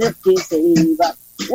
திருப்தி செய்வார்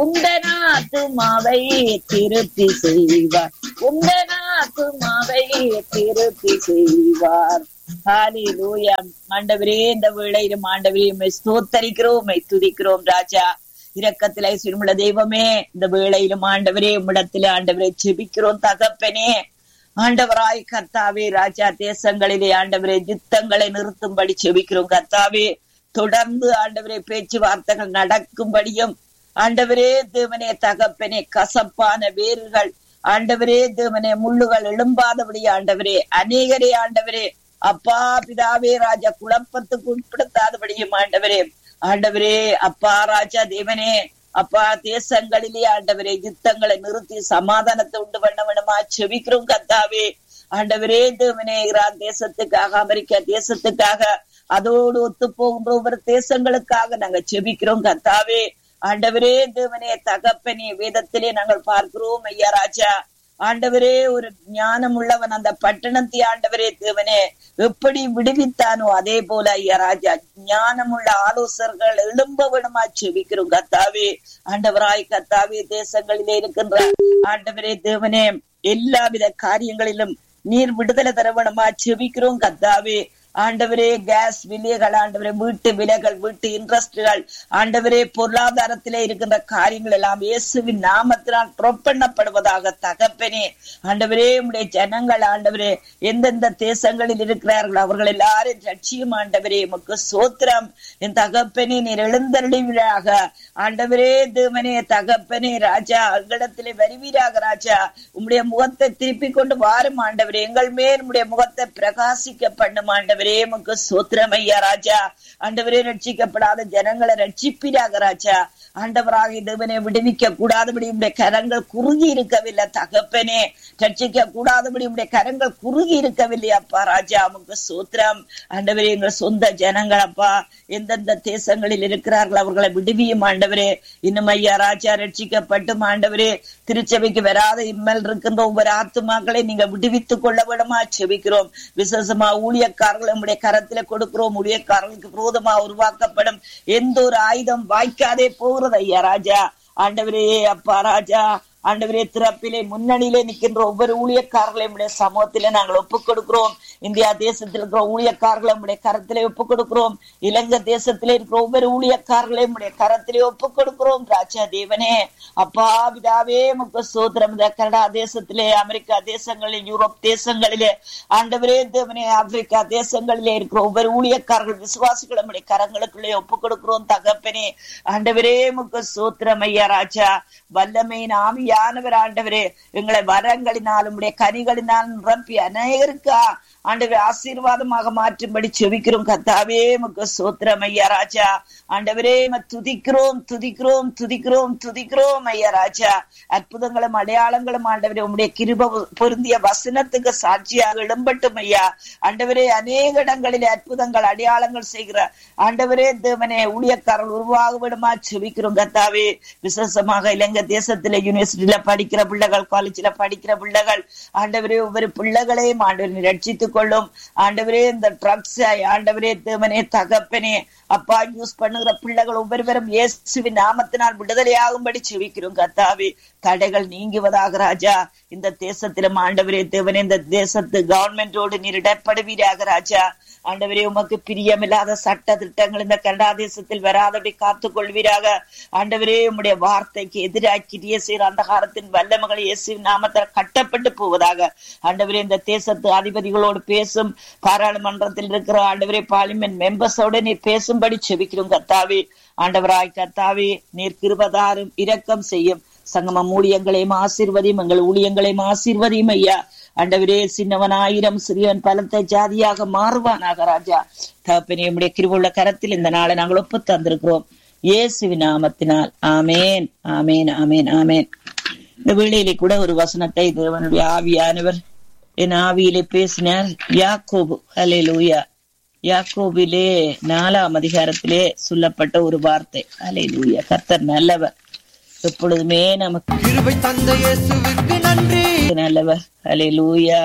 உந்தனாத்துமாவை திருப்தி செய்வார் உந்தனாத்துமாவை திருப்தி செய்வார் ஹalleluya ஆண்டவரே இந்த வேளையிலும் ஆண்டவரே உம்மை ஸ்தோத்தரிக்கிறோம் உம்மை துதிக்கிறோம் ராஜா இரக்கத்திலே சிறுமுள்ள தெய்வமே இந்த வேளையிலும் ஆண்டவரே உம்மிடத்திலே ஆண்டவரே ஜெபிக்கிறோம் தகப்பனே ஆண்டவராய் கர்த்தாவே ராஜா தேசங்களிலே ஆண்டவரே யுத்தங்களை நிறுத்தும்படி செபிக்கிறோம் கர்த்தாவே தொடர்ந்து ஆண்டவரே பேச்சுவார்த்தைகள் நடக்கும்படியும் ஆண்டவரே தேவனே தகப்பனே கசப்பான வேர்கள் ஆண்டவரே தேவனே முள்ளுகள் எழும்பாதபடி ஆண்டவரே அநேகரே ஆண்டவரே அப்பா பிதாவே ராஜா குழப்பத்துக்கு உட்படுத்தாதபடியும் ஆண்டவரே ஆண்டவரே அப்பா ராஜா தேவனே அப்பா தேசங்களிலே ஆண்டவரே யுத்தங்களை நிறுத்தி சமாதானத்தை உண்டு பண்ண வேணுமா செவிக்கிறோம் கத்தாவே ஆண்டவரே தேவனே ஈரான் தேசத்துக்காக அமெரிக்கா தேசத்துக்காக அதோடு ஒத்து போகின்ற ஒவ்வொரு தேசங்களுக்காக நாங்க செபிக்கிறோம் கத்தாவே ஆண்டவரே தேவனே தகப்பனே வேதத்திலே நாங்கள் பார்க்கிறோம் ஐயா ராஜா ஆண்டவரே ஒரு ஞானம் உள்ளவன் அந்த பட்டணத்தை ஆண்டவரே தேவனே எப்படி விடுவித்தானோ அதே போல ஐயா ராஜா ஞானம் உள்ள ஆலோசகர்கள் எழும்ப விடமா செபிக்கிறோம் கத்தாவே ஆண்டவராய் கத்தாவே தேசங்களிலே இருக்கின்ற ஆண்டவரே தேவனே எல்லாவித காரியங்களிலும் நீர் விடுதலை தர வேணுமா செபிக்கிறோம் கத்தாவே ஆண்டவரே கேஸ் விலைகள் ஆண்டவரே வீட்டு விலைகள் வீட்டு இன்ட்ரெஸ்ட்கள் ஆண்டவரே பொருளாதாரத்திலே இருக்கின்ற காரியங்கள் எல்லாம் இயேசுவின் நாமத்தினால் ட்ரொப் பண்ணப்படுவதாக தகப்பனே ஆண்டவரே உடைய ஜனங்கள் ஆண்டவரே எந்தெந்த தேசங்களில் இருக்கிறார்கள் அவர்கள் எல்லாரும் ரட்சியும் ஆண்டவரே உமக்கு சோத்திரம் என் தகப்பனே நீர் எழுந்தருளிவீராக ஆண்டவரே தேவனே தகப்பனே ராஜா எங்களிடத்திலே வருவீராக ராஜா உம்முடைய முகத்தை திருப்பி கொண்டு வாரும் ஆண்டவரே எங்கள் மேல் உம்முடைய முகத்தை பிரகாசிக்க பண்ணும் ஆண்டவரே உமக்கு சோத்திரம் ஐயா ராஜா ஆண்டவரே ரட்சிக்கப்படாத ஜனங்களை ரட்சிப்பீராக ராஜா ஆண்டவராக தேவனை விடுவிக்க கூடாதபடி உடைய கரங்கள் குறுகி இருக்கவில்லை தகப்பனே ரட்சிக்க கூடாதபடி உடைய கரங்கள் குறுகி இருக்கவில்லை அப்பா ராஜா உமக்கு சோத்திரம் ஆண்டவரே எங்கள் சொந்த ஜனங்கள் அப்பா எந்தெந்த தேசங்களில் இருக்கிறார்கள் அவர்களை விடுவியும் ஆண்டவரே இன்னும் ஐயா ராஜா ரட்சிக்கப்பட்டும் ஆண்டவரே திருச்சபைக்கு வராத இம்மல் இருக்கின்ற ஒவ்வொரு ஆத்துமாக்களை நீங்க விடுவித்துக் கொள்ள விடமா செபிக்கிறோம் விசேஷமா ஊழியக்காரர்கள் நம்முடைய கரத்துல கொடுக்கிறோம் ஊழியக்காரர்களுக்கு விரோதமா உருவாக்கப்படும் எந்த ஒரு ஆயுதம் வாய்க்காதே போகிறது ஐயா ராஜா ஆண்டவரே அப்பா ராஜா ஆண்டவரே திறப்பிலே முன்னணியிலே நிற்கின்ற ஒவ்வொரு ஊழியக்காரர்களையும் உடைய சமூகத்திலே நாங்கள் ஒப்புக் கொடுக்கிறோம் இந்தியா தேசத்தில் இருக்கிற ஊழியக்காரர்களை உடைய கரத்திலே ஒப்புக் கொடுக்கிறோம் இலங்கை தேசத்திலே இருக்கிற ஒவ்வொரு ஊழியக்காரர்களையும் உடைய கரத்திலே ஒப்புக் கொடுக்கிறோம் ராஜா தேவனே அப்பா பிதாவே முக்க சோதரம் இந்த கனடா தேசத்திலே அமெரிக்கா தேசங்களில் யூரோப் தேசங்களிலே ஆண்டவரே தேவனே ஆப்பிரிக்கா தேசங்களிலே இருக்கிற ஒவ்வொரு ஊழியக்காரர்கள் விசுவாசிகள் நம்முடைய கரங்களுக்குள்ளே ஒப்புக் கொடுக்கிறோம் தகப்பனே ஆண்டவரே முக்க சோத்திரம் ஐயா ராஜா வல்லமையின் ஆவியா ஆவியானவர் ஆண்டவரே எங்களை வரங்களினாலும் உடைய கனிகளினால் நிரப்பி அநேகருக்கா ஆண்டவரே ஆசீர்வாதமாக மாற்றும்படி செவிக்கிறோம் கத்தாவே முக்க சோத்திரம் ஐயா ராஜா ஆண்டவரே துதிக்கிறோம் துதிக்கிறோம் துதிக்கிறோம் துதிக்கிறோம் ஐயா ராஜா அற்புதங்களும் அடையாளங்களும் ஆண்டவரே உங்களுடைய கிருப பொருந்திய வசனத்துக்கு சாட்சியாக இடம்பட்டும் ஐயா ஆண்டவரே அநேக இடங்களிலே அற்புதங்கள் அடையாளங்கள் செய்கிற ஆண்டவரே தேவனே ஊழியக்காரர்கள் உருவாக விடுமா செவிக்கிறோம் கத்தாவே விசேஷமாக இலங்கை தேசத்திலே யூனிவர்சிட்டியில படிக்கிற பிள்ளைகள் காலேஜ்ல படிக்கிற பிள்ளைகள் ஆண்டவரே ஒவ்வொரு பிள்ளைகளையும் ஆண்டவர் ரட்சித்துக் கொள்ளும் ஆண்டவரே இந்த ட்ரக்ஸ் ஆண்டவரே தேவனே தகப்பனே அப்பா யூஸ் பண்ணுகிற பிள்ளைகள் ஒவ்வொருவரும் இயேசுவின் நாமத்தினால் விடுதலையாகும்படி செவிக்கிறோம் கத்தாவே தடைகள் நீங்குவதாக ராஜா இந்த தேசத்திலும் ஆண்டவரே தேவனே இந்த தேசத்து கவர்மெண்டோடு நீர் இடப்படுவீராக ராஜா ஆண்டவரே உமக்கு பிரியமில்லாத சட்ட திட்டங்கள் இந்த கனடா தேசத்தில் வராதபடி காத்துக் கொள்வீராக ஆண்டவரே உம்முடைய வார்த்தைக்கு எதிராக்கி இயேசு அந்தகாரத்தின் வல்லமகள் இயேசு நாமத்தில் கட்டப்பட்டு போவதாக ஆண்டவரே இந்த தேசத்து அதிபதிகளோடு பேசும் பாராளுமன்றத்தில் இருக்கிற ஆண்டவரே பார்லிமெண்ட் மெம்பர்ஸோட நீர் பேசும்படி செபிக்கிறோம் கத்தாவே ஆண்டவராய் கத்தாவே நீர் கிருபதாரும் இரக்கம் செய்யும் சங்கமம் ஊழியங்களையும் ஆசீர்வதியும் எங்கள் ஊழியங்களையும் ஆசீர்வதியும் ஐயா ஆண்டவரே சின்னவன் ஆயிரம் சிறியவன் பலத்தை ஜாதியாக மாறுவானாக ராஜா தகப்பனே உடைய கிருவுள்ள கரத்தில் இந்த நாளை நாங்கள் ஒப்பு தந்திருக்கிறோம் இயேசுவின் நாமத்தினால் ஆமேன் ஆமேன் ஆமேன் ஆமேன் இந்த வேளையிலே கூட ஒரு வசனத்தை தேவனுடைய ஆவியானவர் என் ஆவியிலே பேசினார் யாக்கோபு அலே லூயா யாக்கோபிலே நாலாம் அதிகாரத்திலே சொல்லப்பட்ட ஒரு வார்த்தை அலே லூயா கர்த்தர் நல்லவர் எப்பொழுதுமே நமக்கு கிருபை தந்த இயேசுவுக்கு நன்றி நல்லவர் அலே லூயா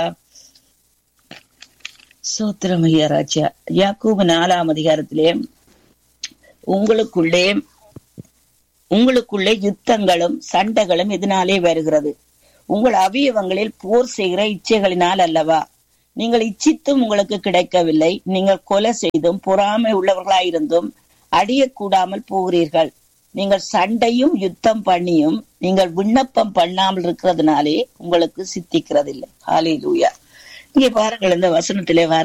சோத்திரம் ஐயா ராஜா யாக்கூபு நாலாம் அதிகாரத்திலே உங்களுக்குள்ளே உங்களுக்குள்ளே யுத்தங்களும் சண்டைகளும் இதனாலே வருகிறது உங்கள் அவயவங்களில் போர் செய்கிற இச்சைகளினால் அல்லவா நீங்கள் இச்சித்தும் உங்களுக்கு கிடைக்கவில்லை நீங்கள் கொலை செய்தும் பொறாமை உள்ளவர்களாயிருந்தும் அடியக்கூடாமல் போகிறீர்கள் நீங்கள் சண்டையும் யுத்தம் பண்ணியும் நீங்கள் விண்ணப்பம் பண்ணாமல் இருக்கிறதுனாலே உங்களுக்கு சித்திக்கிறதில்லை ஹalleluya இங்கே பாருங்கள் இந்த வசனத்திலே வர